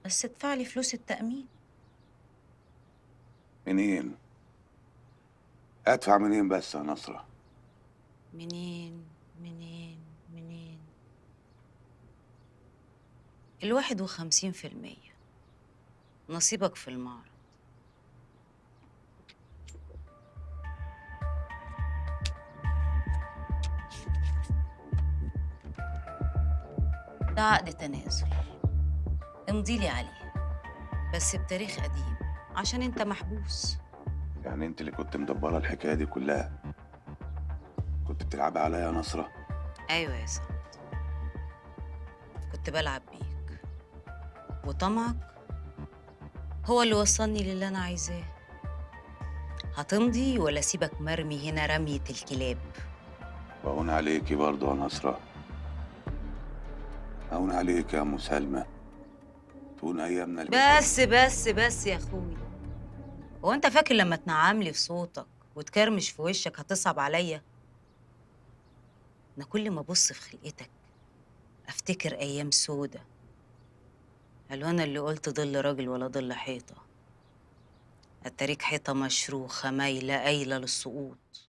بس ادفع لي فلوس التأمين منين ادفع منين بس يا نصرة منين منين منين الواحد وخمسين في المية نصيبك في المعرض ده عقد تنازل امضي لي عليه بس بتاريخ قديم عشان انت محبوس يعني انت اللي كنت مدبرة الحكاية دي كلها كنت بتلعبي عليا يا نصرة ايوه يا سعد كنت بلعب بيك وطمعك هو اللي وصلني للي انا عايزاه هتمضي ولا سيبك مرمي هنا رمية الكلاب بهون عليكي برضه يا نصرة هون عليك يا ام سلمى تكون ايامنا اللي بس بس بس يا اخوي هو انت فاكر لما تنعم لي في صوتك وتكرمش في وشك هتصعب عليا انا كل ما ابص في خلقتك افتكر ايام سودة قالوا انا اللي قلت ظل راجل ولا ظل حيطه اتاريك حيطه مشروخه مايله قايله للسقوط